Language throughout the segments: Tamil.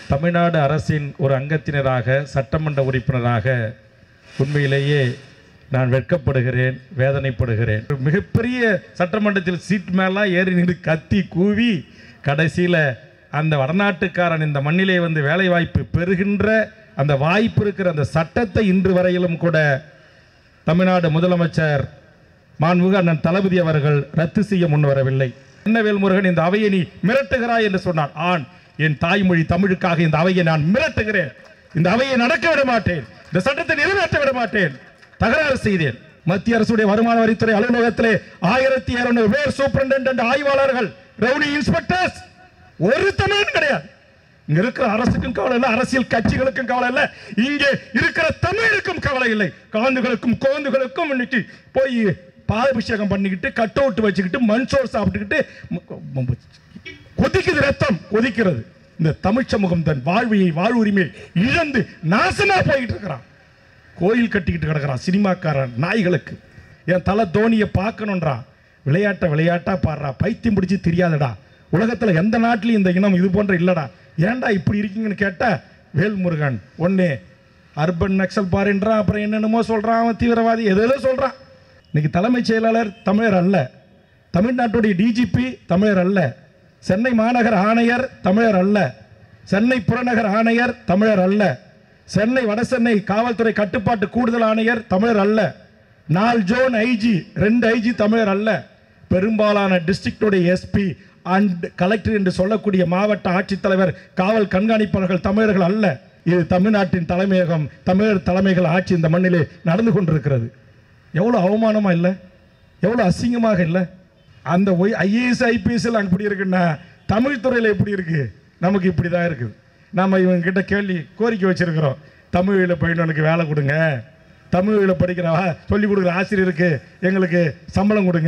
தமிழ்நாடு அரசின் ஒரு அங்கத்தினராக சட்டமன்ற உறுப்பினராக உண்மையிலேயே நான் வெட்கப்படுகிறேன் வேதனைப்படுகிறேன் ஒரு மிகப்பெரிய சட்டமன்றத்தில் சீட் மேலாம் ஏறி நின்று கத்தி கூவி கடைசியில் அந்த வடநாட்டுக்காரன் இந்த மண்ணிலே வந்து வேலைவாய்ப்பு பெறுகின்ற அந்த வாய்ப்பு இருக்கிற அந்த சட்டத்தை இன்று வரையிலும் கூட தமிழ்நாடு முதலமைச்சர் மாண்புமிகு அண்ணன் தளபதி அவர்கள் ரத்து செய்ய முன்வரவில்லை என்ன வேல்முருகன் இந்த அவையை நீ மிரட்டுகிறாய் என்று சொன்னான் ஆண் என் தாய்மொழி தமிழுக்காக இந்த அவையை நான் மிரட்டுகிறேன் இந்த அவையை நடக்க விட மாட்டேன் இந்த சட்டத்தை நிறைவேற்ற விட மாட்டேன் தகராறு செய்தேன் மத்திய அரசுடைய வருமான வரித்துறை அலுவலகத்திலே ஆயிரத்தி இருநூறு பேர் சூப்பரண்டென்டென்ட் ஆய்வாளர்கள் ரவுடி இன்ஸ்பெக்டர்ஸ் ஒரு தமிழன் கிடையாது இங்க இருக்கிற அரசுக்கும் கவலை இல்லை அரசியல் கட்சிகளுக்கும் கவலை இல்லை இங்கே இருக்கிற தமிழுக்கும் கவலை இல்லை காந்துகளுக்கும் கோந்துகளுக்கும் இன்னைக்கு போய் பாலாபிஷேகம் பண்ணிக்கிட்டு கட் அவுட் வச்சுக்கிட்டு மண் சோறு சாப்பிட்டுக்கிட்டு ம- ம- கொதிக்குது ரத்தம் கொதிக்கிறது இந்த தமிழ் சமூகம் தன் வாழ்வியை வாழ்வுரிமையை இழந்து நாசமா போயிட்டு இருக்கிறான் கோயில் கட்டிக்கிட்டு கிடக்குறான் சினிமாக்காரன் நாய்களுக்கு என் தலை தோனியை பார்க்கணுன்றான் விளையாட்டை விளையாட்டா பாடுறா பைத்தியம் பிடிச்சி தெரியாதடா உலகத்தில் எந்த நாட்டிலையும் இந்த இனம் இது போன்ற இல்லடா ஏன்டா இப்படி இருக்கீங்கன்னு கேட்டா வேல்முருகன் ஒன்று அர்பன் நக்சல் பாருன்றான் அப்புறம் என்னென்னமோ சொல்கிறான் அவன் தீவிரவாதி எதோ சொல்கிறான் இன்னைக்கு தலைமைச் செயலாளர் தமிழர் அல்ல தமிழ்நாட்டுடைய டிஜிபி தமிழர் அல்ல சென்னை மாநகர ஆணையர் தமிழர் அல்ல சென்னை புறநகர் ஆணையர் தமிழர் அல்ல சென்னை வடசென்னை காவல்துறை கட்டுப்பாட்டு கூடுதல் ஆணையர் தமிழர் அல்ல நாலு ஜோன் ஐஜி ரெண்டு ஐஜி தமிழர் அல்ல பெரும்பாலான டிஸ்ட்ரிக்டுடைய எஸ்பி அண்ட் கலெக்டர் என்று சொல்லக்கூடிய மாவட்ட ஆட்சித்தலைவர் காவல் கண்காணிப்பாளர்கள் தமிழர்கள் அல்ல இது தமிழ்நாட்டின் தலைமையகம் தமிழர் தலைமைகள் ஆட்சி இந்த மண்ணிலே நடந்து கொண்டிருக்கிறது எவ்வளோ அவமானமா இல்லை எவ்வளோ அசிங்கமாக இல்லை அந்த ஒய் ஐஏஎஸ் ஐபிஎஸ்ல அப்படி இருக்குன்னா தமிழ் துறையில் எப்படி இருக்கு நமக்கு இப்படி தான் இருக்குது நம்ம இவங்க கிட்ட கேள்வி கோரிக்கை வச்சிருக்கிறோம் தமிழில் பயின்றவனுக்கு வேலை கொடுங்க தமிழில் படிக்கிற சொல்லி கொடுக்குற ஆசிரியருக்கு எங்களுக்கு சம்பளம் கொடுங்க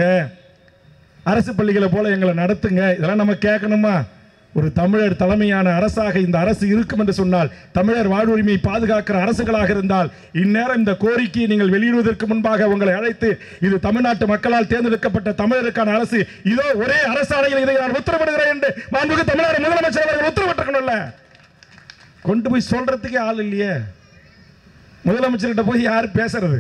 அரசு பள்ளிகளை போல எங்களை நடத்துங்க இதெல்லாம் நம்ம கேட்கணுமா ஒரு தமிழர் தலைமையான அரசாக இந்த அரசு இருக்கும் என்று சொன்னால் தமிழர் வாழ்வுரிமையை பாதுகாக்கிற அரசுகளாக இருந்தால் இந்நேரம் இந்த கோரிக்கையை நீங்கள் வெளியிடுவதற்கு முன்பாக உங்களை அழைத்து இது தமிழ்நாட்டு மக்களால் தேர்ந்தெடுக்கப்பட்ட தமிழருக்கான அரசு இதோ ஒரே அரசாணையில் இதை நான் உத்தரவிடுகிறேன் என்று மாண்புமிகு தமிழ்நாடு முதலமைச்சர் அவர்கள் உத்தரவிட்டிருக்கணும்ல கொண்டு போய் சொல்றதுக்கே ஆள் இல்லையே முதலமைச்சர்கிட்ட போய் யார் பேசுறது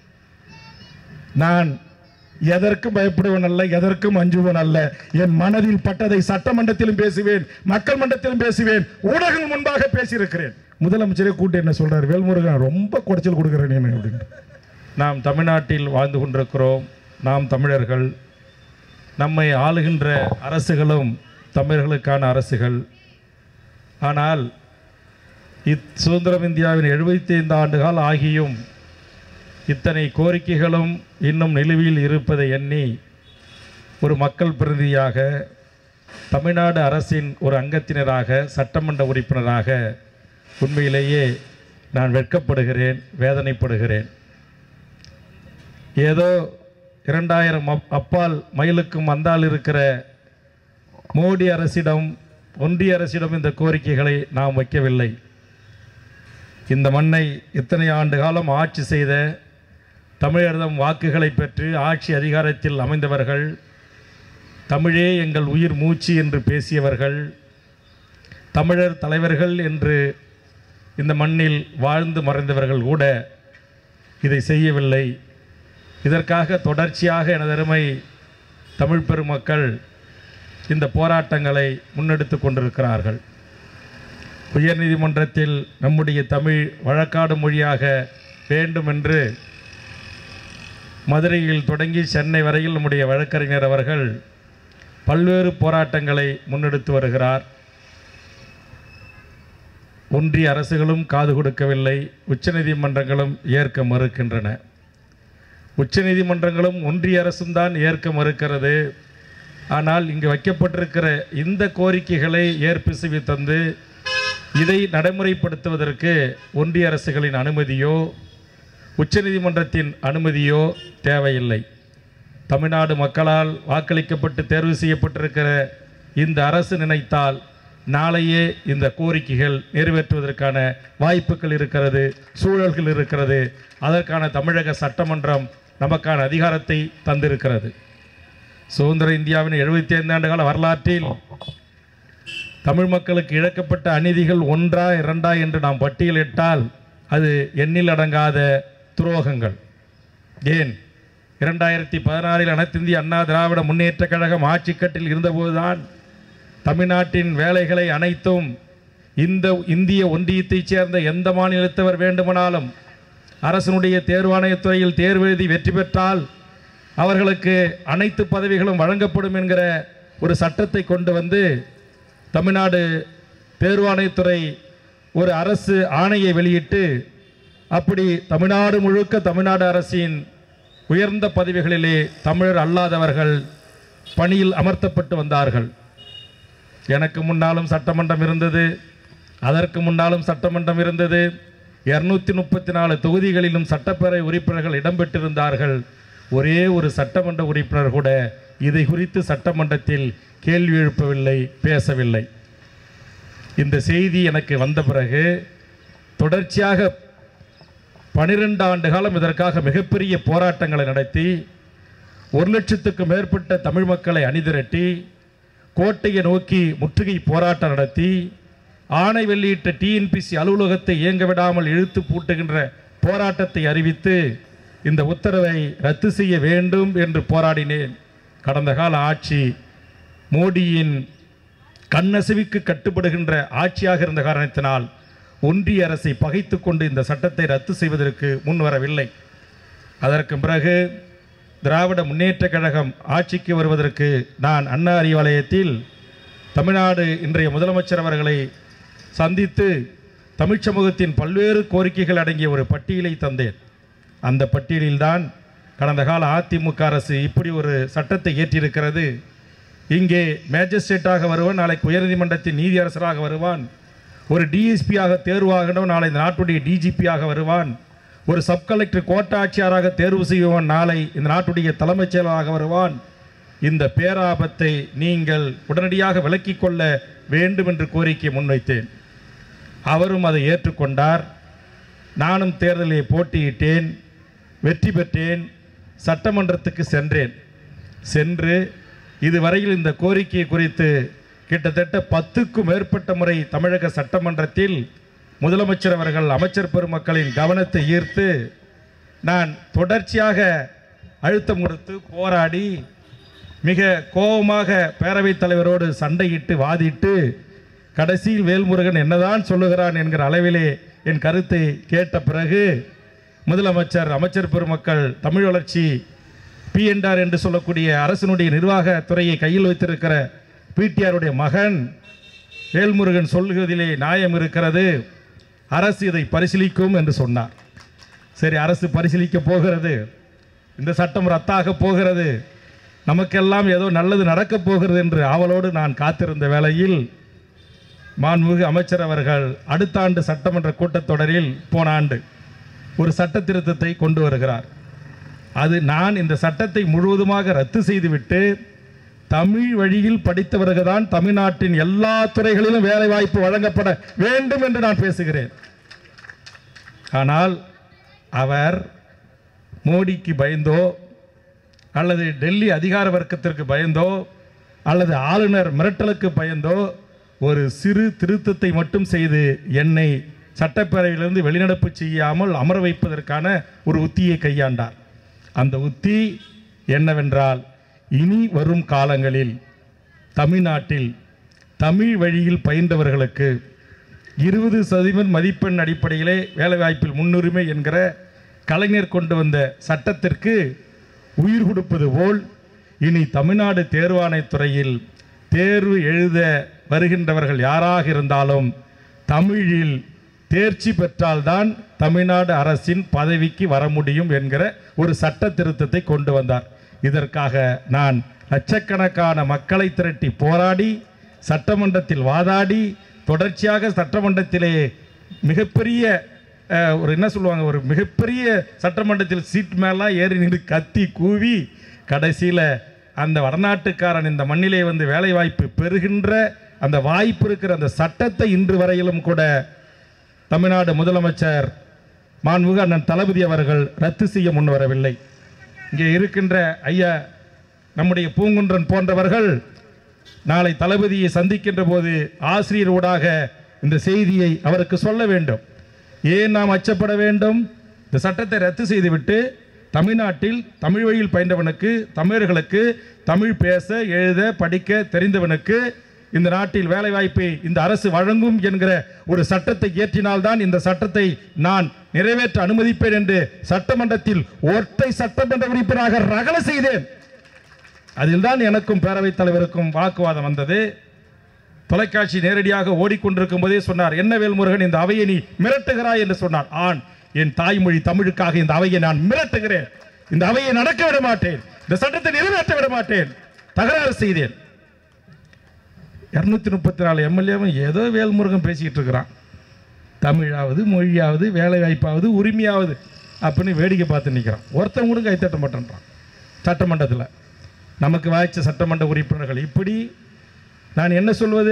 நான் எதற்கும் பயப்படுவன் அல்ல எதற்கும் அஞ்சுவன் அல்ல என் மனதில் பட்டதை சட்டமன்றத்திலும் பேசுவேன் மக்கள் மன்றத்திலும் பேசுவேன் ஊடகங்கள் முன்பாக பேசியிருக்கிறேன் முதலமைச்சரே கூட்டு என்ன சொல்றாரு வேல்முருகன் ரொம்ப குடைச்சல் கொடுக்குறேன் நீ அப்படின்னு நாம் தமிழ்நாட்டில் வாழ்ந்து கொண்டிருக்கிறோம் நாம் தமிழர்கள் நம்மை ஆளுகின்ற அரசுகளும் தமிழர்களுக்கான அரசுகள் ஆனால் இத் சுதந்திரம் இந்தியாவின் எழுபத்தி ஐந்து ஆண்டுகால் ஆகியும் இத்தனை கோரிக்கைகளும் இன்னும் நிலுவையில் இருப்பதை எண்ணி ஒரு மக்கள் பிரதிநிதியாக தமிழ்நாடு அரசின் ஒரு அங்கத்தினராக சட்டமன்ற உறுப்பினராக உண்மையிலேயே நான் வெட்கப்படுகிறேன் வேதனைப்படுகிறேன் ஏதோ இரண்டாயிரம் அப்- அப்பால் மயிலுக்கும் அந்தால் இருக்கிற மோடி அரசிடம் ஒன்றிய அரசிடம் இந்த கோரிக்கைகளை நாம் வைக்கவில்லை இந்த மண்ணை இத்தனை ஆண்டு காலம் ஆட்சி செய்த தமிழரிடம் வாக்குகளை பெற்று ஆட்சி அதிகாரத்தில் அமைந்தவர்கள் தமிழே எங்கள் உயிர் மூச்சு என்று பேசியவர்கள் தமிழர் தலைவர்கள் என்று இந்த மண்ணில் வாழ்ந்து மறைந்தவர்கள் கூட இதை செய்யவில்லை இதற்காக தொடர்ச்சியாக எனதருமை தமிழ் பெருமக்கள் இந்த போராட்டங்களை முன்னெடுத்து கொண்டிருக்கிறார்கள் உயர்நீதிமன்றத்தில் நம்முடைய தமிழ் வழக்காடு மொழியாக வேண்டும் என்று மதுரையில் தொடங்கி சென்னை வரையில் நம்முடைய வழக்கறிஞர் அவர்கள் பல்வேறு போராட்டங்களை முன்னெடுத்து வருகிறார் ஒன்றிய அரசுகளும் காது கொடுக்கவில்லை உச்சநீதிமன்றங்களும் ஏற்க மறுக்கின்றன உச்சநீதிமன்றங்களும் ஒன்றிய அரசும் தான் ஏற்க மறுக்கிறது ஆனால் இங்கு வைக்கப்பட்டிருக்கிற இந்த கோரிக்கைகளை ஏற்பிசுவி தந்து இதை நடைமுறைப்படுத்துவதற்கு ஒன்றிய அரசுகளின் அனுமதியோ உச்சநீதிமன்றத்தின் அனுமதியோ தேவையில்லை தமிழ்நாடு மக்களால் வாக்களிக்கப்பட்டு தேர்வு செய்யப்பட்டிருக்கிற இந்த அரசு நினைத்தால் நாளையே இந்த கோரிக்கைகள் நிறைவேற்றுவதற்கான வாய்ப்புகள் இருக்கிறது சூழல்கள் இருக்கிறது அதற்கான தமிழக சட்டமன்றம் நமக்கான அதிகாரத்தை தந்திருக்கிறது சுதந்திர இந்தியாவின் எழுபத்தி ஐந்து ஆண்டு கால வரலாற்றில் தமிழ் மக்களுக்கு இழக்கப்பட்ட அநீதிகள் ஒன்றா இரண்டா என்று நாம் பட்டியலிட்டால் அது எண்ணில் அடங்காத துரோகங்கள் ஏன் இரண்டாயிரத்தி பதினாறில் அனைத்திந்திய அண்ணா திராவிட முன்னேற்ற கழகம் ஆட்சிக்கட்டில் இருந்தபோதுதான் தமிழ்நாட்டின் வேலைகளை அனைத்தும் இந்த இந்திய ஒன்றியத்தைச் சேர்ந்த எந்த மாநிலத்தவர் வேண்டுமானாலும் அரசனுடைய தேர்வாணையத்துறையில் தேர்வு எழுதி வெற்றி பெற்றால் அவர்களுக்கு அனைத்து பதவிகளும் வழங்கப்படும் என்கிற ஒரு சட்டத்தை கொண்டு வந்து தமிழ்நாடு தேர்வாணையத்துறை ஒரு அரசு ஆணையை வெளியிட்டு அப்படி தமிழ்நாடு முழுக்க தமிழ்நாடு அரசின் உயர்ந்த பதவிகளிலே தமிழர் அல்லாதவர்கள் பணியில் அமர்த்தப்பட்டு வந்தார்கள் எனக்கு முன்னாலும் சட்டமன்றம் இருந்தது அதற்கு முன்னாலும் சட்டமன்றம் இருந்தது இருநூத்தி முப்பத்தி நாலு தொகுதிகளிலும் சட்டப்பேரவை உறுப்பினர்கள் இடம்பெற்றிருந்தார்கள் ஒரே ஒரு சட்டமன்ற உறுப்பினர் கூட இதை குறித்து சட்டமன்றத்தில் கேள்வி எழுப்பவில்லை பேசவில்லை இந்த செய்தி எனக்கு வந்த பிறகு தொடர்ச்சியாக பனிரெண்டு ஆண்டு காலம் இதற்காக மிகப்பெரிய போராட்டங்களை நடத்தி ஒரு லட்சத்துக்கும் மேற்பட்ட தமிழ் மக்களை அணிதிரட்டி கோட்டையை நோக்கி முற்றுகை போராட்டம் நடத்தி ஆணை வெளியிட்ட டிஎன்பிசி அலுவலகத்தை இயங்க விடாமல் இழுத்து பூட்டுகின்ற போராட்டத்தை அறிவித்து இந்த உத்தரவை ரத்து செய்ய வேண்டும் என்று போராடினேன் கடந்த கால ஆட்சி மோடியின் கண்ணசைவுக்கு கட்டுப்படுகின்ற ஆட்சியாக இருந்த காரணத்தினால் ஒன்றிய அரசை பகைத்து கொண்டு இந்த சட்டத்தை ரத்து செய்வதற்கு முன்வரவில்லை அதற்கு பிறகு திராவிட முன்னேற்றக் கழகம் ஆட்சிக்கு வருவதற்கு நான் அண்ணா அறிவாலயத்தில் தமிழ்நாடு இன்றைய முதலமைச்சர் அவர்களை சந்தித்து தமிழ்ச் சமூகத்தின் பல்வேறு கோரிக்கைகள் அடங்கிய ஒரு பட்டியலை தந்தேன் அந்த பட்டியலில்தான் கடந்த கால அதிமுக அரசு இப்படி ஒரு சட்டத்தை ஏற்றிருக்கிறது இங்கே மேஜிஸ்ட்ரேட்டாக வருவான் நாளைக்கு உயர்நீதிமன்றத்தின் நீதியரசராக வருவான் ஒரு டிஎஸ்பியாக தேர்வாகணும் நாளை இந்த நாட்டுடைய டிஜிபியாக வருவான் ஒரு சப் கலெக்டர் கோட்ட ஆட்சியாராக தேர்வு செய்வான் நாளை இந்த நாட்டுடைய தலைமைச் செயலராக வருவான் இந்த பேராபத்தை நீங்கள் உடனடியாக விலக்கிக் கொள்ள வேண்டும் என்று கோரிக்கை முன்வைத்தேன் அவரும் அதை ஏற்றுக்கொண்டார் நானும் தேர்தலில் போட்டியிட்டேன் வெற்றி பெற்றேன் சட்டமன்றத்துக்கு சென்றேன் சென்று இதுவரையில் இந்த கோரிக்கை குறித்து கிட்டத்தட்ட பத்துக்கும் மேற்பட்ட முறை தமிழக சட்டமன்றத்தில் முதலமைச்சர் அவர்கள் அமைச்சர் பெருமக்களின் கவனத்தை ஈர்த்து நான் தொடர்ச்சியாக அழுத்தம் கொடுத்து போராடி மிக கோபமாக பேரவைத் தலைவரோடு சண்டையிட்டு வாதிட்டு கடைசியில் வேல்முருகன் என்னதான் சொல்லுகிறான் என்கிற அளவிலே என் கருத்தை கேட்ட பிறகு முதலமைச்சர் அமைச்சர் பெருமக்கள் தமிழ் வளர்ச்சி பிஎன்ஆர் என்று சொல்லக்கூடிய அரசினுடைய நிர்வாக துறையை கையில் வைத்திருக்கிற பிடிஆருடைய மகன் வேல்முருகன் சொல்லுவதிலே நியாயம் இருக்கிறது அரசு இதை பரிசீலிக்கும் என்று சொன்னார் சரி அரசு பரிசீலிக்க போகிறது இந்த சட்டம் ரத்தாக போகிறது நமக்கெல்லாம் ஏதோ நல்லது நடக்கப் போகிறது என்று ஆவலோடு நான் காத்திருந்த வேளையில் மாண்புமிகு அமைச்சர் அவர்கள் அடுத்த ஆண்டு சட்டமன்ற கூட்டத்தொடரில் போன ஆண்டு ஒரு சட்ட திருத்தத்தை கொண்டு வருகிறார் அது நான் இந்த சட்டத்தை முழுவதுமாக ரத்து செய்துவிட்டு தமிழ் வழியில் படித்தவர்கள் தான் தமிழ்நாட்டின் எல்லா துறைகளிலும் வேலை வாய்ப்பு வழங்கப்பட வேண்டும் என்று நான் பேசுகிறேன் ஆனால் அவர் மோடிக்கு பயந்தோ அல்லது டெல்லி அதிகார வர்க்கத்திற்கு பயந்தோ அல்லது ஆளுநர் மிரட்டலுக்கு பயந்தோ ஒரு சிறு திருத்தத்தை மட்டும் செய்து என்னை சட்டப்பேரவையிலிருந்து வெளிநடப்பு செய்யாமல் அமர வைப்பதற்கான ஒரு உத்தியை கையாண்டார் அந்த உத்தி என்னவென்றால் இனி வரும் காலங்களில் தமிழ்நாட்டில் தமிழ் வழியில் பயின்றவர்களுக்கு இருபது சதவீதம் மதிப்பெண் அடிப்படையிலே வேலைவாய்ப்பில் முன்னுரிமை என்கிற கலைஞர் கொண்டு வந்த சட்டத்திற்கு உயிர் கொடுப்பது போல் இனி தமிழ்நாடு தேர்வாணைத்துறையில் தேர்வு எழுத வருகின்றவர்கள் யாராக இருந்தாலும் தமிழில் தேர்ச்சி பெற்றால்தான் தமிழ்நாடு அரசின் பதவிக்கு வர முடியும் என்கிற ஒரு சட்ட திருத்தத்தை கொண்டு வந்தார் இதற்காக நான் லட்சக்கணக்கான மக்களை திரட்டி போராடி சட்டமன்றத்தில் வாதாடி தொடர்ச்சியாக சட்டமன்றத்திலே மிகப்பெரிய அஹ், ஒரு என்ன சொல்லுவாங்க ஒரு மிகப்பெரிய சட்டமன்றத்தில் சீட் மேலாம் ஏறி நின்று கத்தி கூவி கடைசியில் அந்த வடநாட்டுக்காரன் இந்த மண்ணிலே வந்து வேலை வாய்ப்பு பெறுகின்ற அந்த வாய்ப்பு இருக்கிற அந்த சட்டத்தை இன்று வரையிலும் கூட தமிழ்நாடு முதலமைச்சர் மாண்புமிகு அண்ணன் தளபதி அவர்கள் ரத்து செய்ய முன்வரவில்லை இங்கே இருக்கின்ற ஐயா நம்முடைய பூங்குன்றன் போன்றவர்கள் நாளை தளபதியை சந்திக்கின்ற போது ஆசிரியர் ஊடாக இந்த செய்தியை அவருக்கு சொல்ல வேண்டும் ஏன் நாம் அச்சப்பட வேண்டும் இந்த சட்டத்தை ரத்து செய்துவிட்டு தமிழ்நாட்டில் தமிழ் வழியில் பயின்றவனுக்கு தமிழர்களுக்கு தமிழ் பேச எழுத படிக்க தெரிந்தவனுக்கு இந்த நாட்டில் வேலைவாய்ப்பை இந்த அரசு வழங்கும் என்கிற ஒரு சட்டத்தை இயற்றினால்தான் இந்த சட்டத்தை நான் நிறைவேற்ற அனுமதிப்பேன் என்று சட்டமன்றத்தில் ஒற்றை சட்டமன்ற உறுப்பினராக ரகல செய்தேன் அதில் தான் எனக்கும் பேரவைத் தலைவருக்கும் வாக்குவாதம் வந்தது தொலைக்காட்சி நேரடியாக ஓடிக்கொண்டிருக்கும் போதே சொன்னார் என்ன வேல்முருகன் இந்த அவையை நீ மிரட்டுகிறாய் என்று சொன்னார் ஆண் என் தாய்மொழி தமிழுக்காக இந்த அவையை நான் மிரட்டுகிறேன் இந்த அவையை நடக்க விட மாட்டேன் இந்த சட்டத்தை நிறைவேற்ற விட மாட்டேன் தகராறு செய்தேன் இருநூத்தி முப்பத்தி நாலு எம்எல்ஏவும் ஏதோ வேல்முருகன் பேசிக்கிட்டு இருக்கிறான் தமிழாவது மொழியாவது வேலை வாய்ப்பாவது உரிமையாவது அப்படின்னு வேடிக்கை பார்த்து நிற்கிறான் ஒருத்தன் கூட கைத்தட்ட மாட்டேன்றான் சட்டமன்றத்தில் நமக்கு வாய்ச்ச சட்டமன்ற உறுப்பினர்கள் இப்படி நான் என்ன சொல்வது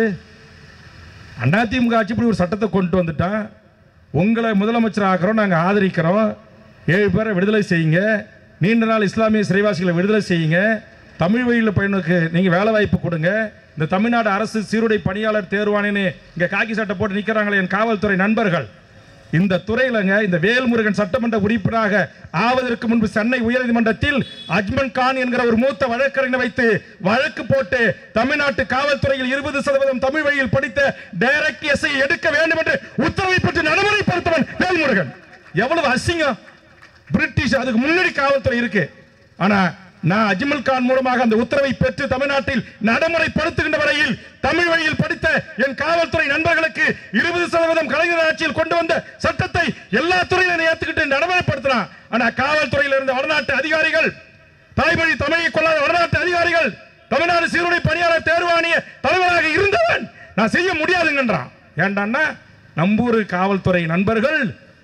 அதிமுக ஆட்சி இப்படி ஒரு சட்டத்தை கொண்டு வந்துட்டான் உங்களை முதலமைச்சர் ஆக்குறோம் நாங்கள் ஆதரிக்கிறோம் ஏழு பேரை விடுதலை செய்யுங்க நீண்ட நாள் இஸ்லாமிய சிறைவாசிகளை விடுதலை செய்யுங்க தமிழ் வழியில் பையனுக்கு நீங்கள் வேலை வாய்ப்பு கொடுங்க இந்த தமிழ்நாடு அரசு சீருடை பணியாளர் தேர்வானேன்னு இங்கே காக்கி சட்டை போட்டு நிற்கிறாங்களே என் காவல்துறை நண்பர்கள் இந்த துறையிலங்க இந்த வேல்முருகன் சட்டமன்ற உறுப்பினராக ஆவதற்கு முன்பு சென்னை உயர்நீதிமன்றத்தில் அஜ்மன் கான் என்கிற ஒரு மூத்த வழக்கறிஞரை வைத்து வழக்கு போட்டு தமிழ்நாட்டு காவல்துறையில் இருபது சதவீதம் தமிழ் வழியில் படித்த டைரக்ட் எஸ்ஐ எடுக்க வேண்டும் என்று உத்தரவை பெற்று நடைமுறைப்படுத்தவன் வேல்முருகன் எவ்வளவு அசிங்கம் பிரிட்டிஷ் அதுக்கு முன்னாடி காவல்துறை இருக்கு ஆனா நான் அஜ்மல் கான் மூலமாக அந்த உத்தரவை பெற்று தமிழ்நாட்டில் நடைமுறைப்படுத்துகின்ற வரையில் தமிழ் வழியில் படித்த என் காவல்துறை நண்பர்களுக்கு இருபது சதவீதம் கலைஞர் ஆட்சியில் கொண்டு வந்த சட்டத்தை எல்லா துறையிலும் ஏத்துக்கிட்டு நடைமுறைப்படுத்தினான் ஆனா காவல்துறையில் இருந்த வடநாட்டு அதிகாரிகள் தாய்மொழி தமிழை கொள்ளாத வடநாட்டு அதிகாரிகள் தமிழ்நாடு சீருடை பணியாளர் தேர்வாணிய தலைவராக இருந்தவன் நான் செய்ய முடியாதுங்கன்றான் ஏண்டான்னா நம்பூர் காவல்துறை நண்பர்கள்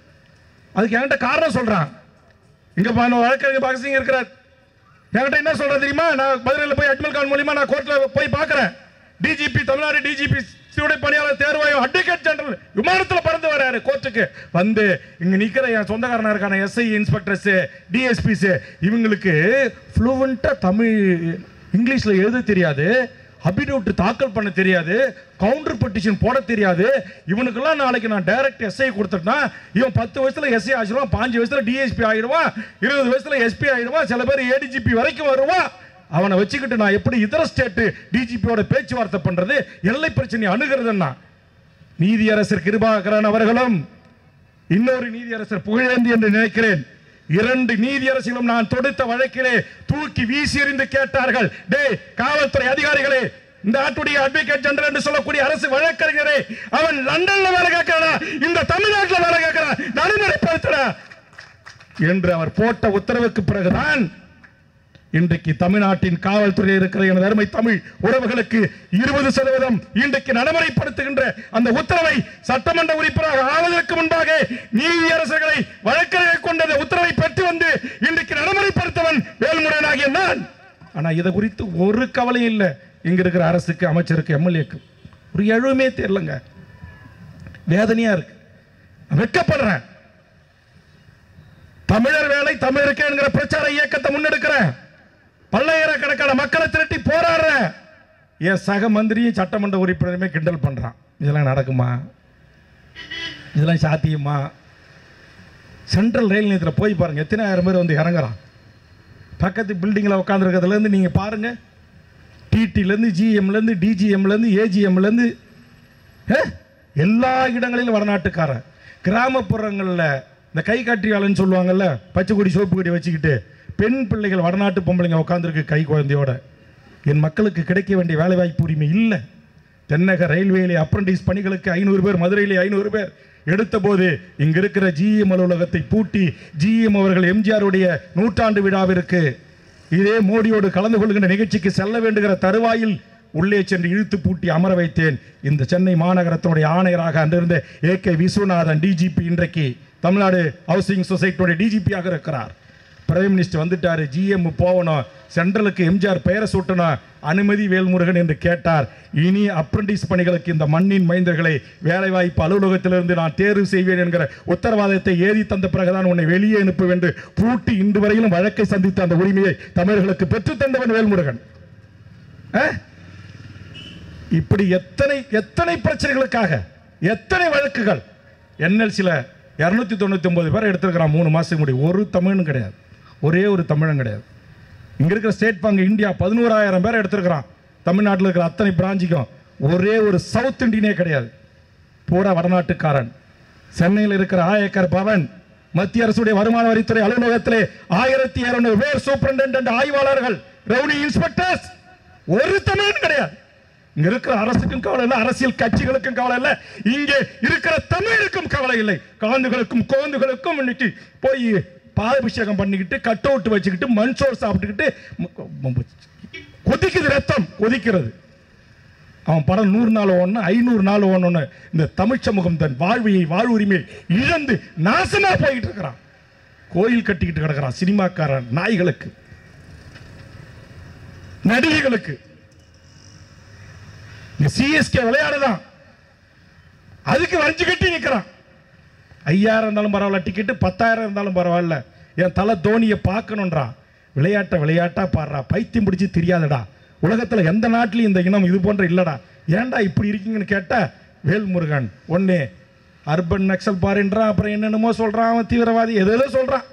அதுக்கு என்கிட்ட காரணம் சொல்றான் இங்க பா- வழக்கறிஞர் பகத்சிங் இருக்கிறார் என்கிட்ட என்ன சொல்றது தெரியுமா நான் மதுரையில் போய் அஜ்மல் கான் மூலியமா நான் கோர்ட்ல போய் பார்க்கறேன் டிஜிபி தமிழ்நாடு டிஜிபி சிறுடை பணியாளர் தேர்வாயம் அட்வொகேட் ஜெனரல் விமானத்தில் பறந்து வராரு கோர்ட்டுக்கு வந்து இங்க நிக்கிற என் சொந்தக்காரனா இருக்கான எஸ்ஐ இன்ஸ்பெக்டர்ஸ் டிஎஸ்பிஸ் இவங்களுக்கு ஃப்ளூவெண்டா தமிழ் இங்கிலீஷ்ல எழுத தெரியாது அபிடவுட் தாக்கல் பண்ண தெரியாது கவுண்டர் பெட்டிஷன் போட தெரியாது இவனுக்கெல்லாம் நாளைக்கு நான் டைரக்ட் எஸ்ஐ கொடுத்துட்டா இவன் பத்து வயசுல எஸ்ஐ ஆகிடுவான் பாஞ்சு வயசுல டிஎஸ்பி ஆகிடுவான் இருபது வயசுல எஸ்பி ஆகிடுவான் சில பேர் ஏடிஜிபி வரைக்கும் வருவான் அவனை வச்சுக்கிட்டு நான் எப்படி இதர ஸ்டேட் டிஜிபியோட பேச்சுவார்த்தை பண்றது எல்லை பிரச்சனை அணுகிறதுன்னா நீதியரசர் கிருபாகரன் அவர்களும் இன்னொரு நீதியரசர் புகழேந்தி என்று நினைக்கிறேன் இரண்டு நீதியரசிலும் நான் தொடுத்த வழக்கிலே தூக்கி வீசி எறிந்து கேட்டார்கள் டேய் காவல்துறை அதிகாரிகளே இந்த நாட்டுடைய அட்வொகேட் ஜெனரல் என்று சொல்லக்கூடிய அரசு வழக்கறிஞரே அவன் லண்டன்ல வேலை கேட்கிறானா இந்த தமிழ்நாட்டில் வேலை கேட்கிறான் நடைமுறைப்படுத்துறா என்று அவர் போட்ட உத்தரவுக்கு பிறகுதான் இன்றைக்கு தமிழ்நாட்டின் காவல்துறையில் இருக்கிற எனது அருமை தமிழ் உறவுகளுக்கு இருபது சதவீதம் இன்றைக்கு நடைமுறைப்படுத்துகின்ற அந்த உத்தரவை சட்டமன்ற உறுப்பினராக ஆவதற்கு முன்பாக நீதியரசர்களை வழக்கறிஞரை கொண்ட அந்த உத்தரவை பெற்று வந்து இன்றைக்கு நடைமுறைப்படுத்தவன் வேல்முருகனாகிய நான் ஆனா இதை குறித்து ஒரு கவலையும் இல்லை இங்க இருக்கிற அரசுக்கு அமைச்சருக்கு எம்எல்ஏக்கு ஒரு எழுவுமே தெரியலங்க வேதனையா இருக்கு நான் வெட்கப்படுறேன் தமிழர் வேலை தமிழருக்கு என்கிற பிரச்சார இயக்கத்தை முன்னெடுக்கிறேன் பல்லாயிரக்கணக்கான மக்களை திரட்டி போராடுறேன் என் சக மந்திரியும் சட்டமன்ற உறுப்பினருமே கிண்டல் பண்றான் இதெல்லாம் நடக்குமா இதெல்லாம் சாத்தியமா சென்ட்ரல் ரயில் நிலையத்தில் போய் பாருங்க எத்தனை ஆயிரம் பேர் வந்து இறங்குறான் பக்கத்து பில்டிங்கில் உட்காந்துருக்கிறதுலேருந்து நீங்கள் பாருங்க டிடிலேருந்து ஜிஎம்லேருந்து டிஜிஎம்லேருந்து ஏஜிஎம்லேருந்து எல்லா இடங்களிலும் வடநாட்டுக்காரன் கிராமப்புறங்களில் இந்த கை காட்டியாளன்னு சொல்லுவாங்கல்ல பச்சை கொடி சோப்பு கொடி வச்சுக்கிட்டு பெண் பிள்ளைகள் வடநாட்டு பொம்பளைங்க உட்காந்துருக்கு கை குழந்தையோட என் மக்களுக்கு கிடைக்க வேண்டிய வேலைவாய்ப்பு உரிமை இல்லை தென்னக ரயில்வேல அப்ரண்டிஸ் பணிகளுக்கு ஐநூறு பேர் மதுரையிலே ஐநூறு பேர் எடுத்த போது இங்க இருக்கிற ஜிஎம் அலுவலகத்தை பூட்டி ஜிஎம் அவர்கள் எம்ஜிஆருடைய நூற்றாண்டு விழாவிற்கு இதே மோடியோடு கலந்து கொள்கின்ற நிகழ்ச்சிக்கு செல்ல வேண்டுகிற தருவாயில் உள்ளே சென்று இழுத்து பூட்டி அமர வைத்தேன் இந்த சென்னை மாநகரத்தினுடைய ஆணையராக அன்றிருந்த ஏ கே விஸ்வநாதன் டிஜிபி இன்றைக்கு தமிழ்நாடு ஹவுசிங் சொசைட்டியுடைய டிஜிபியாக இருக்கிறார் பிரைம் மினிஸ்டர் வந்துட்டாரு ஜிஎம் போகணும் சென்ட்ரலுக்கு எம்ஜிஆர் பெயரை சூட்டணும் அனுமதி வேல்முருகன் என்று கேட்டார் இனி அப்ரண்டிஸ் பணிகளுக்கு இந்த மண்ணின் மைந்தர்களை வேலைவாய்ப்பு அலுவலகத்திலிருந்து நான் தேர்வு செய்வேன் என்கிற உத்தரவாதத்தை ஏறி தந்த பிறகுதான் உன்னை வெளியே அனுப்ப என்று பூட்டி இன்று வரையிலும் வழக்கை சந்தித்த அந்த உரிமையை தமிழர்களுக்கு பெற்றுத் தந்தவன் வேல்முருகன் ஆ? இப்படி எத்தனை எத்தனை பிரச்சனைகளுக்காக எத்தனை வழக்குகள் என்எல்சியில் இரநூத்தி தொண்ணூற்றி ஒன்பது பேர் எடுத்திருக்கிறான் மூணு மாதத்துக்கு முடி ஒரு தமிழனும் கிடையாது ஒரே ஒரு தமிழன் கிடையாது இங்கே இருக்கிற ஸ்டேட் பேங்க் இந்தியா பதினோராயிரம் பேர் எடுத்திருக்கிறான் தமிழ்நாட்டில் இருக்கிற அத்தனை பிராஞ்சிக்கும் ஒரே ஒரு சவுத் இந்தியனே கிடையாது பூரா வடநாட்டுக்காரன் சென்னையில் இருக்கிற ஆயக்கர் பவன் மத்திய அரசுடைய வருமான வரித்துறை அலுவலகத்திலே ஆயிரத்தி இருநூறு பேர் சூப்பரண்ட் ஆய்வாளர்கள் ரவுடி இன்ஸ்பெக்டர்ஸ் ஒரு தமிழன் கிடையாது இங்க இருக்கிற அரசுக்கும் கவலை இல்லை அரசியல் கட்சிகளுக்கும் கவலை இல்லை இங்கே இருக்கிற தமிழுக்கும் கவலை இல்லை காந்துகளுக்கும் கோந்துகளுக்கும் இன்னைக்கு போய் பாலாபிஷேகம் பண்ணிக்கிட்டு கட் அவுட் வச்சுக்கிட்டு மண் சோறு சாப்பிட்டுக்கிட்டு ம- ம- கொதிக்குது ரத்தம் கொதிக்கிறது அவன் படம் நூறு நாள் ஒன்று ஐநூறு நாள் ஒன்று இந்த தமிழ் சமூகம் தன் வாழ்வியை வாழ்வுரிமையை இழந்து நாசமா போயிட்டு இருக்கிறான் கோயில் கட்டிக்கிட்டு கிடக்கிறான் சினிமாக்காரன் நாய்களுக்கு நடிகைகளுக்கு சிஎஸ்கே விளையாடுதான் அதுக்கு வரைஞ்சு கட்டி நிற்கிறான் ஐயாயிரம் இருந்தாலும் பரவாயில்ல டிக்கெட்டு பத்தாயிரம் இருந்தாலும் பரவாயில்ல என் தலை தோனியை பார்க்கணுன்றான் விளையாட்டை விளையாட்டா பாடுறா பைத்தியம் பிடிச்சி தெரியாதடா உலகத்தில் எந்த நாட்டிலையும் இந்த இனம் இது போன்ற இல்லடா ஏன்டா இப்படி இருக்கீங்கன்னு கேட்டா வேல்முருகன் ஒன்று அர்பன் நக்சல் பாருன்றான் அப்புறம் என்னென்னமோ சொல்கிறான் அவன் தீவிரவாதி எதோ ஏதோ சொல்கிறான்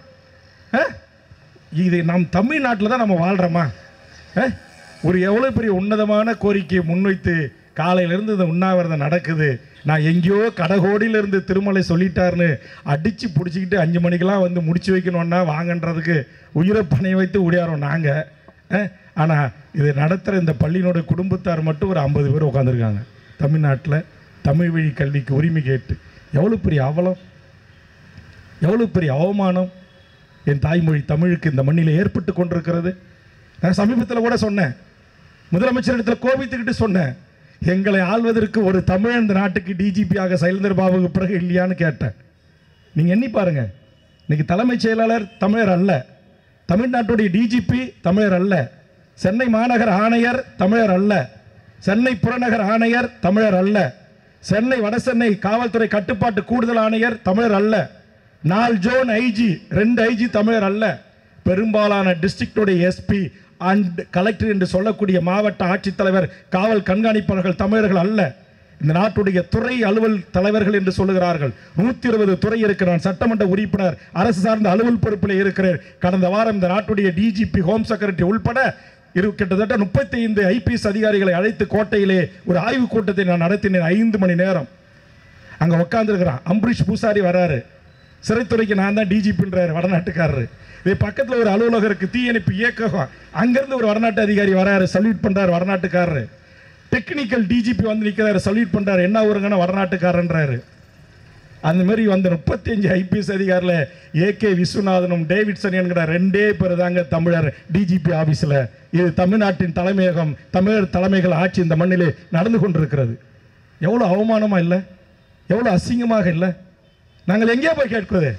இது நம் தமிழ்நாட்டில் தான் நம்ம வாழ்கிறோமா அஹ்? ஒரு எவ்வளோ பெரிய உன்னதமான கோரிக்கையை முன்வைத்து காலையிலேருந்து இந்த உண்ணாவிரதம் நடக்குது நான் எங்கேயோ கடகோடியிலேருந்து திருமலை சொல்லிட்டாருன்னு அடித்து பிடிச்சிக்கிட்டு அஞ்சு மணிக்கெல்லாம் வந்து முடிச்சு வைக்கணுன்னா வாங்கன்றதுக்கு உயிரை பணைய வைத்து ஓடியாரோம் நாங்கள் ஆனால் இது நடத்துகிற இந்த பள்ளியினோட குடும்பத்தார் மட்டும் ஒரு ஐம்பது பேர் உட்காந்துருக்காங்க தமிழ்நாட்டில் தமிழ் வழி கல்விக்கு உரிமை கேட்டு எவ்வளோ பெரிய அவலம் எவ்வளோ பெரிய அவமானம் என் தாய்மொழி தமிழுக்கு இந்த மண்ணில் ஏற்பட்டு கொண்டிருக்கிறது நான் சமீபத்தில் கூட சொன்னேன் முதலமைச்சரிடத்தில் கோபித்துக்கிட்டு சொன்னேன் எங்களை ஆள்வதற்கு ஒரு தமிழன் இந்த நாட்டுக்கு டிஜிபியாக சைலேந்தர் பாபுக்கு பிறகு இல்லையான்னு கேட்டேன் நீங்கள் எண்ணி பாருங்க இன்னைக்கு தலைமைச் செயலாளர் தமிழர் அல்ல தமிழ்நாட்டுடைய டிஜிபி தமிழர் அல்ல சென்னை மாநகர ஆணையர் தமிழர் அல்ல சென்னை புறநகர் ஆணையர் தமிழர் அல்ல சென்னை வடசென்னை காவல்துறை கட்டுப்பாட்டு கூடுதல் ஆணையர் தமிழர் அல்ல நாலு ஜோன் ஐஜி ரெண்டு ஐஜி தமிழர் அல்ல பெரும்பாலான டிஸ்ட்ரிக்டுடைய எஸ்பி அண்ட் கலெக்டர் என்று சொல்லக்கூடிய மாவட்ட ஆட்சித்தலைவர் காவல் கண்காணிப்பாளர்கள் தமிழர்கள் அல்ல இந்த நாட்டுடைய துறை அலுவல் தலைவர்கள் என்று சொல்லுகிறார்கள் நூத்தி இருபது துறை இருக்கு நான் சட்டமன்ற உறுப்பினர் அரசு சார்ந்த அலுவல் பொறுப்பில் இருக்கிறேன் கடந்த வாரம் இந்த நாட்டுடைய டிஜிபி ஹோம் செக்ரட்டரி உள்பட இரு கிட்டத்தட்ட முப்பத்தி ஐந்து ஐபிஎஸ் அதிகாரிகளை அழைத்து கோட்டையிலே ஒரு ஆய்வுக் கூட்டத்தை நான் நடத்தினேன் ஐந்து மணி நேரம் அங்க உட்காந்துருக்கிறான் அம்பரீஷ் பூசாரி வராரு சிறைத்துறைக்கு நான் தான் டிஜிபின்றாரு வடநாட்டுக்காரரு இது பக்கத்தில் ஒரு அலுவலகம் இருக்கு தீயணைப்பு இயக்ககம் அங்கிருந்து ஒரு வடநாட்டு அதிகாரி வராரு சல்யூட் பண்றாரு வடநாட்டுக்காரரு டெக்னிக்கல் டிஜிபி வந்து நிற்கிறாரு சல்யூட் பண்றாரு என்ன ஊருங்கன்னா வடநாட்டுக்காரன்றாரு அந்த மாதிரி வந்த முப்பத்தஞ்சு ஐபிஎஸ் அதிகாரில் ஏகே விஸ்வநாதனும் டேவிட்சன் என்கிற ரெண்டே பேர் தாங்க தமிழர் டிஜிபி ஆபீஸ்ல இது தமிழ்நாட்டின் தலைமையகம் தமிழர் தலைமைகள் ஆட்சி இந்த மண்ணிலே நடந்து கொண்டிருக்கிறது எவ்வளோ அவமானமா இல்லை எவ்வளோ அசிங்கமாக இல்லை நாங்கள் எங்கே போய் கேட்பது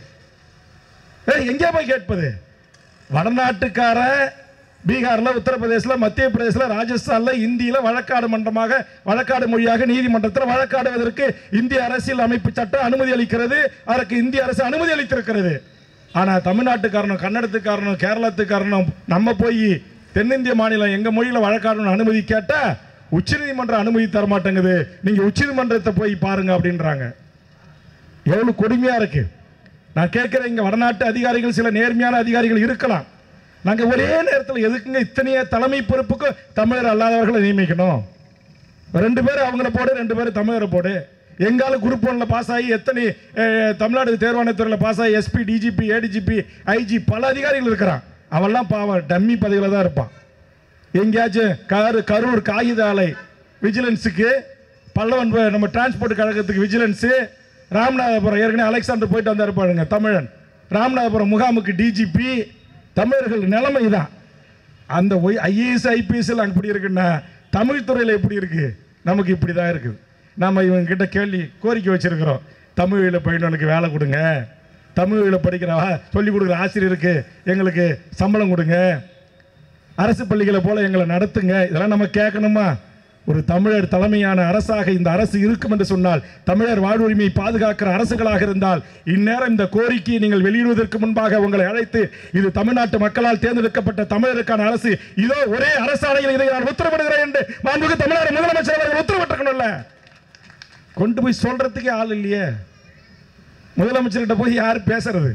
ஏய், எங்கே போய் கேட்பது வடநாட்டுக்கார பீகார்ல உத்தரப்பிரதேசத்தில் மத்திய பிரதேசத்தில் ராஜஸ்தான்ல இந்தியில வழக்காடு மன்றமாக வழக்காடு மொழியாக நீதிமன்றத்தில் வழக்காடுவதற்கு இந்திய அரசியல் அமைப்பு சட்டம் அனுமதி அளிக்கிறது அதற்கு இந்திய அரசு அனுமதி அளித்திருக்கிறது ஆனா தமிழ்நாட்டுக்காரனும் கன்னடத்துக்காரனும் கேரளத்துக்காரனும் நம்ம போய் தென்னிந்திய மாநிலம் எங்க மொழியில வழக்காடணும் அனுமதி கேட்டா உச்சநீதிமன்றம் அனுமதி தர மாட்டேங்குது நீங்க உச்சநீதிமன்றத்தை போய் பாருங்க அப்படின்றாங்க எவ்வளவு கொடுமையா இருக்கு நான் கேட்கிறேன் இங்க வடநாட்டு அதிகாரிகள் சில நேர்மையான அதிகாரிகள் இருக்கலாம் நாங்க ஒரே நேரத்தில் எதுக்குங்க இத்தனைய தலைமை பொறுப்புக்கு தமிழர் அல்லாதவர்களை நியமிக்கணும் ரெண்டு பேரும் அவங்கள போடு ரெண்டு பேரும் தமிழரை போடு எங்கால குரூப் ஒன்ல பாஸ் ஆகி எத்தனை அஹ், தமிழ்நாடு தேர்வாணையத்துறையில் பாஸ் ஆகி எஸ்பி டிஜிபி ஏடிஜிபி ஐஜி பல அதிகாரிகள் இருக்கிறான் அவெல்லாம் பாவம் டம்மி பதவியில் தான் இருப்பான் எங்கேயாச்சும் கரு கரூர் காகித ஆலை விஜிலன்ஸுக்கு பல்லவன் ப- நம்ம டிரான்ஸ்போர்ட் கழகத்துக்கு விஜிலன்ஸு ராமநாதபுரம் ஏற்கனவே அலெக்சாண்டர் போயிட்டு வந்தாரு பாருங்க தமிழன் ராமநாதபுரம் முகாமுக்கு டிஜிபி தமிழர்கள் நிலைமை தான் அந்த ஐஏஎஸ் ஐபிஎஸ் எல்லாம் இப்படி இருக்குன்னா தமிழ் துறையில் எப்படி இருக்கு நமக்கு இப்படி தான் இருக்குது நம்ம இவங்க கிட்ட கேள்வி கோரிக்கை வச்சிருக்கிறோம் தமிழில் பயினனுக்கு வேலை கொடுங்க தமிழில் படிக்கிற சொல்லி கொடுக்குற ஆசிரியருக்கு எங்களுக்கு சம்பளம் கொடுங்க அரசு பள்ளிகளை போல எங்களை நடத்துங்க இதெல்லாம் நம்ம கேட்கணுமா ஒரு தமிழர் தலைமையான அரசாக இந்த அரசு இருக்கும் என்று சொன்னால் தமிழர் வாழ்வுரிமையை பாதுகாக்கிற அரசுகளாக இருந்தால் இந்நேரம் இந்த கோரிக்கையை நீங்கள் வெளியிடுவதற்கு முன்பாக உங்களை அழைத்து இது தமிழ்நாட்டு மக்களால் தேர்ந்தெடுக்கப்பட்ட தமிழருக்கான அரசு இதோ ஒரே அரசாணையில் இதை நான் உத்தரவிடுகிறேன் என்று மாண்புமிகு தமிழ்நாடு முதலமைச்சர் அவர்கள் உத்தரவிட்டிருக்கணும்ல கொண்டு போய் சொல்றதுக்கே ஆள் இல்லையே முதலமைச்சர்கிட்ட போய் யார் பேசுறது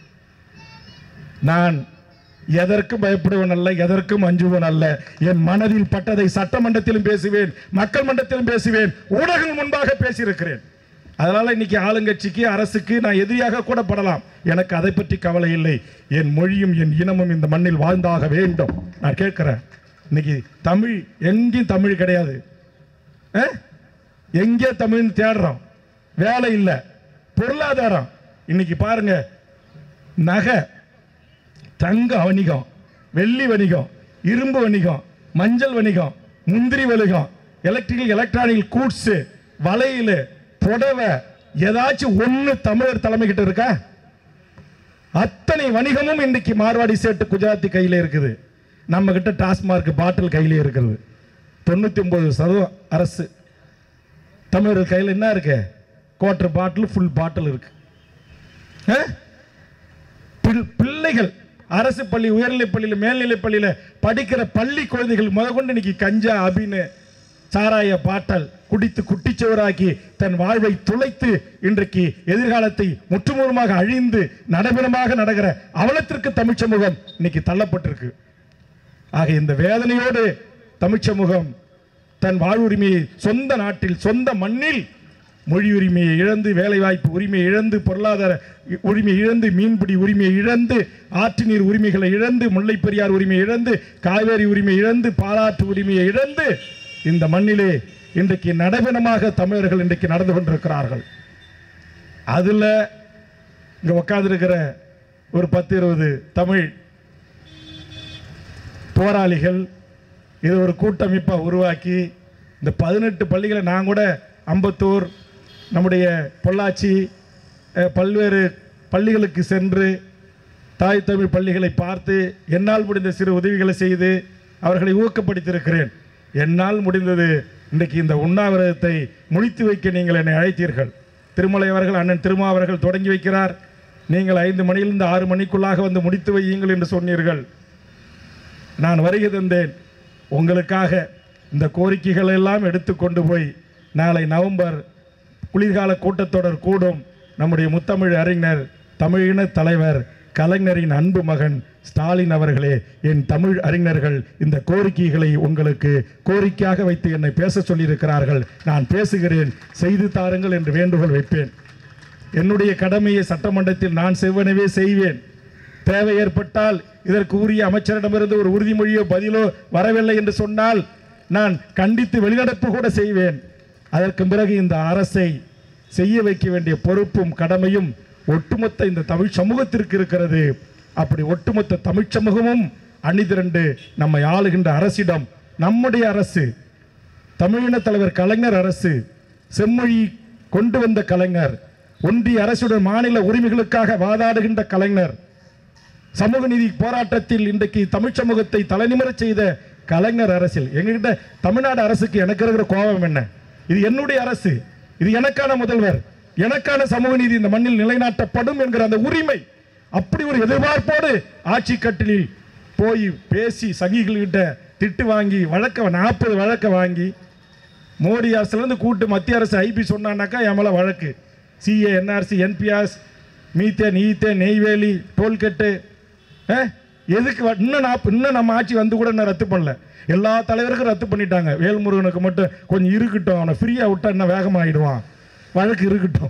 நான் எதற்கும் பயப்படுவன் அல்ல எதற்கும் அஞ்சுவன் அல்ல என் மனதில் பட்டதை சட்டமன்றத்திலும் பேசுவேன் மக்கள் மன்றத்திலும் பேசுவேன் ஊடகங்கள் முன்பாக பேசியிருக்கிறேன் அதனால இன்னைக்கு ஆளுங்கட்சிக்கு அரசுக்கு நான் எதிரியாக கூட படலாம் எனக்கு அதை பற்றி கவலை இல்லை என் மொழியும் என் இனமும் இந்த மண்ணில் வாழ்ந்தாக வேண்டும் நான் கேட்கிறேன் இன்னைக்கு தமிழ் எங்கேயும் தமிழ் கிடையாது ஆ? எங்கே தமிழ்னு தேடுறோம் வேலை இல்லை பொருளாதாரம் இன்னைக்கு பாருங்க நகை தங்க வணிகம் வெள்ளி வணிகம் இரும்பு வணிகம் மஞ்சள் வணிகம் முந்திரி வணிகம் எலக்ட்ரிக்கல் எலக்ட்ரானிக் கூட்ஸ் வளையல் புடவை ஏதாச்சும் ஒண்ணு தமிழர் தலைமை கிட்ட இருக்கா அத்தனை வணிகமும் இன்னைக்கு மார்வாடி சேட்டு குஜராத்தி கையில இருக்குது நம்ம கிட்ட டாஸ்மார்க் பாட்டில் கையிலே இருக்குது தொண்ணூத்தி ஒன்பது சதவீதம் அரசு தமிழர் கையில் என்ன இருக்கு குவார்டர் பாட்டில் ஃபுல் பாட்டில் இருக்கு ஆ? பிள்- பிள்ளைகள் அரசு பள்ளி உயர்நிலைப் பள்ளியில் மேல்நிலைப் பள்ளியில் படிக்கிற பள்ளி குழந்தைகள் முதற்கொண்டு இன்னைக்கு கஞ்சா அபின்னு சாராய பாட்டல் குடித்து குட்டிச்சுவராக்கி தன் வாழ்வை துளைத்து இன்றைக்கு எதிர்காலத்தை முற்றுமுழுமாக அழிந்து நடைபெறமாக நடக்கிற அவலத்திற்கு தமிழ் சமூகம் இன்னைக்கு தள்ளப்பட்டிருக்கு ஆக இந்த வேதனையோடு தமிழ் சமூகம் தன் வாழ்வுரிமையை சொந்த நாட்டில் சொந்த மண்ணில் மொழி உரிமையை இழந்து வேலைவாய்ப்பு உரிமையை இழந்து பொருளாதார உரிமையை இழந்து மீன்பிடி உரிமையை இழந்து ஆற்று நீர் உரிமைகளை இழந்து முல்லை பெரியார் உரிமையை இழந்து காவேரி உரிமையை இழந்து பாலாற்று உரிமையை இழந்து இந்த மண்ணிலே இன்றைக்கு நடைபெணமாக தமிழர்கள் இன்றைக்கு நடந்து கொண்டிருக்கிறார்கள் அதுல இங்க உட்கார்ந்திருக்கிற ஒரு பத்து இருபது தமிழ் போராளிகள் இது ஒரு கூட்டமைப்பை உருவாக்கி இந்த பதினெட்டு பள்ளிகளை நான் கூட அம்பத்தூர் நம்முடைய பொள்ளாச்சி அஹ், பல்வேறு பள்ளிகளுக்கு சென்று தாய் தமிழ் பள்ளிகளை பார்த்து என்னால் முடிந்த சிறு உதவிகளை செய்து அவர்களை ஊக்கப்படுத்தியிருக்கிறேன் என்னால் முடிந்தது இன்றைக்கு இந்த உண்ணாவிரதத்தை முடித்து வைக்க நீங்கள் என்னை அழைத்தீர்கள் திருமலை அவர்கள் அண்ணன் திருமா அவர்கள் தொடங்கி வைக்கிறார் நீங்கள் ஐந்து மணியிலிருந்து ஆறு மணிக்குள்ளாக வந்து முடித்து வையுங்கள் என்று சொன்னீர்கள் நான் வருகை தந்தேன் உங்களுக்காக இந்த கோரிக்கைகள் எல்லாம் எடுத்துக்கொண்டு போய் நாளை நவம்பர் குளிர்கால கூட்டத்தொடர் கூடும் நம்முடைய முத்தமிழ் அறிஞர் தமிழின தலைவர் கலைஞரின் அன்பு மகன் ஸ்டாலின் அவர்களே என் தமிழ் அறிஞர்கள் இந்த கோரிக்கைகளை உங்களுக்கு கோரிக்கையாக வைத்து என்னை பேச சொல்லியிருக்கிறார்கள் நான் பேசுகிறேன் செய்து தாருங்கள் என்று வேண்டுகோள் வைப்பேன் என்னுடைய கடமையை சட்டமன்றத்தில் நான் செவ்வனவே செய்வேன் தேவை ஏற்பட்டால் இதற்கு உரிய அமைச்சரிடமிருந்து ஒரு உறுதிமொழியோ பதிலோ வரவில்லை என்று சொன்னால் நான் கண்டித்து வெளிநடப்பு கூட செய்வேன் அதற்கு பிறகு இந்த அரசை செய்ய வைக்க வேண்டிய பொறுப்பும் கடமையும் ஒட்டுமொத்த இந்த தமிழ் சமூகத்திற்கு இருக்கிறது அப்படி ஒட்டுமொத்த தமிழ் சமூகமும் அணிதிரண்டு நம்மை ஆளுகின்ற அரசிடம் நம்முடைய அரசு தமிழின தலைவர் கலைஞர் அரசு செம்மொழி கொண்டு வந்த கலைஞர் ஒன்றிய அரசுடன் மாநில உரிமைகளுக்காக வாதாடுகின்ற கலைஞர் சமூக நீதி போராட்டத்தில் இன்றைக்கு தமிழ் சமூகத்தை தலைநிமிரச் செய்த கலைஞர் அரசில் எங்ககிட்ட தமிழ்நாடு அரசுக்கு எனக்கு இருக்கிற கோபம் என்ன இது என்னுடைய அரசு இது எனக்கான முதல்வர் எனக்கான சமூக நீதி இந்த மண்ணில் நிலைநாட்டப்படும் என்கிற அந்த உரிமை அப்படி ஒரு எதிர்பார்ப்போடு ஆட்சி கட்டிலில் போய் பேசி சகிகள்கிட்ட திட்டு வாங்கி வழக்க நாற்பது வழக்க வாங்கி மோடி அரசுலேருந்து கூட்டு மத்திய அரசு ஐபி சொன்னான்னாக்கா என் மேலே வழக்கு CA NRC NPRs methane ethane Neyveli toll gate ஆ? எதுக்கு வ- இன்னும் நான் இன்னும் நம்ம ஆட்சி வந்து கூட இன்னும் ரத்து பண்ணல எல்லா தலைவருக்கும் ரத்து பண்ணிட்டாங்க வேல்முருகனுக்கு மட்டும் கொஞ்சம் இருக்கட்டும் அவனை ஃப்ரீயாக விட்டா இன்னும் வேகமாகிடுவான் வழக்கு இருக்கட்டும்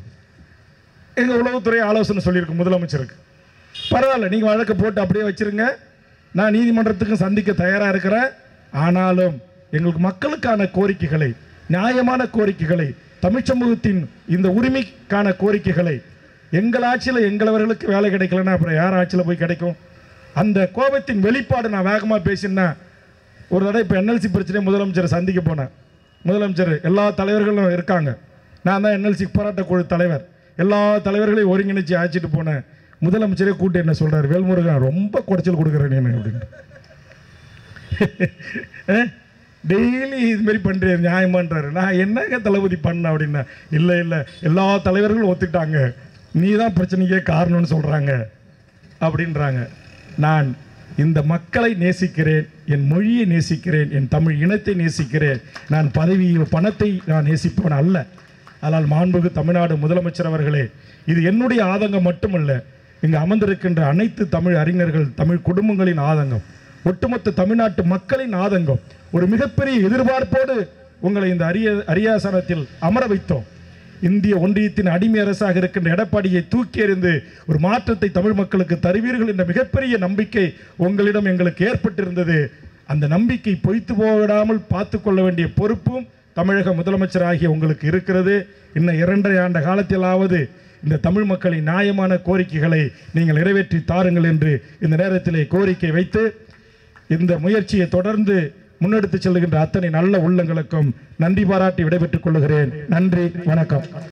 எங்கள் உளவுத்துறை ஆலோசனை சொல்லியிருக்கு முதலமைச்சருக்கு பரவாயில்ல நீங்கள் வழக்கை போட்டு அப்படியே வச்சிருங்க நான் நீதிமன்றத்துக்கும் சந்திக்க தயாராக இருக்கிறேன் ஆனாலும் எங்களுக்கு மக்களுக்கான கோரிக்கைகளை நியாயமான கோரிக்கைகளை தமிழ் சமூகத்தின் இந்த உரிமைக்கான கோரிக்கைகளை எங்கள் ஆட்சியில் எங்களவர்களுக்கு வேலை கிடைக்கலன்னா அப்புறம் யார் ஆட்சியில் போய் கிடைக்கும் அந்த கோபத்தின் வெளிப்பாடு நான் வேகமாக பேசினேன் ஒரு தடவை இப்போ என்எல்சி பிரச்சனை முதலமைச்சரை சந்திக்க போனேன் முதலமைச்சர் எல்லா தலைவர்களும் இருக்காங்க நான் தான் என்எல்சி போராட்ட குழு தலைவர் எல்லா தலைவர்களையும் ஒருங்கிணைச்சு அழைச்சிட்டு போனேன் முதலமைச்சரே கூட்டு என்ன சொல்றாரு வேல்முருகன் ரொம்ப குடைச்சல் கொடுக்குற நீ அப்படின்னு அஹ்? டெய்லி இது மாதிரி பண்ணுறாரு நியாயமான்றாரு நான் என்னங்க தளபதி பண்ண அப்படின்னா இல்லை இல்லை எல்லா தலைவர்களும் ஒத்துக்கிட்டாங்க நீ தான் பிரச்சனைக்கே காரணம்னு சொல்கிறாங்க அப்படின்றாங்க நான் இந்த மக்களை நேசிக்கிறேன் என் மொழியை நேசிக்கிறேன் என் தமிழ் இனத்தை நேசிக்கிறேன் நான் பதவியோ பணத்தை நான் நேசிப்பவன் அல்ல ஆனால் மாண்புகு தமிழ்நாடு முதலமைச்சர் அவர்களே இது என்னுடைய ஆதங்கம் மட்டுமல்ல இங்கு அமர்ந்திருக்கின்ற அனைத்து தமிழ் அறிஞர்கள் தமிழ் குடும்பங்களின் ஆதங்கம் ஒட்டுமொத்த தமிழ்நாட்டு மக்களின் ஆதங்கம் ஒரு மிகப்பெரிய எதிர்பார்ப்போடு உங்களை இந்த அரிய அரியாசனத்தில் அமர வைத்தோம் இந்திய ஒன்றியத்தின் அடிமை அரசாக இருக்கின்ற எடப்பாடியை தூக்கி எறிந்து ஒரு மாற்றத்தை தமிழ் மக்களுக்கு தருவீர்கள் என்ற மிகப்பெரிய நம்பிக்கை உங்களிடம் எங்களுக்கு ஏற்பட்டிருந்தது அந்த நம்பிக்கை பொய்த்து போவிடாமல் பார்த்து கொள்ள வேண்டிய பொறுப்பும் தமிழக முதலமைச்சர் ஆகிய உங்களுக்கு இருக்கிறது இன்னும் இரண்டரை ஆண்டு காலத்திலாவது இந்த தமிழ் மக்களின் நியாயமான கோரிக்கைகளை நீங்கள் நிறைவேற்றி தாருங்கள் என்று இந்த நேரத்திலே கோரிக்கை வைத்து இந்த முயற்சியை தொடர்ந்து முன்னெடுத்து செல்கின்ற அத்தனை நல்ல உள்ளங்களுக்கும் நன்றி பாராட்டி விடைபெற்றுக் கொள்கிறேன் நன்றி வணக்கம்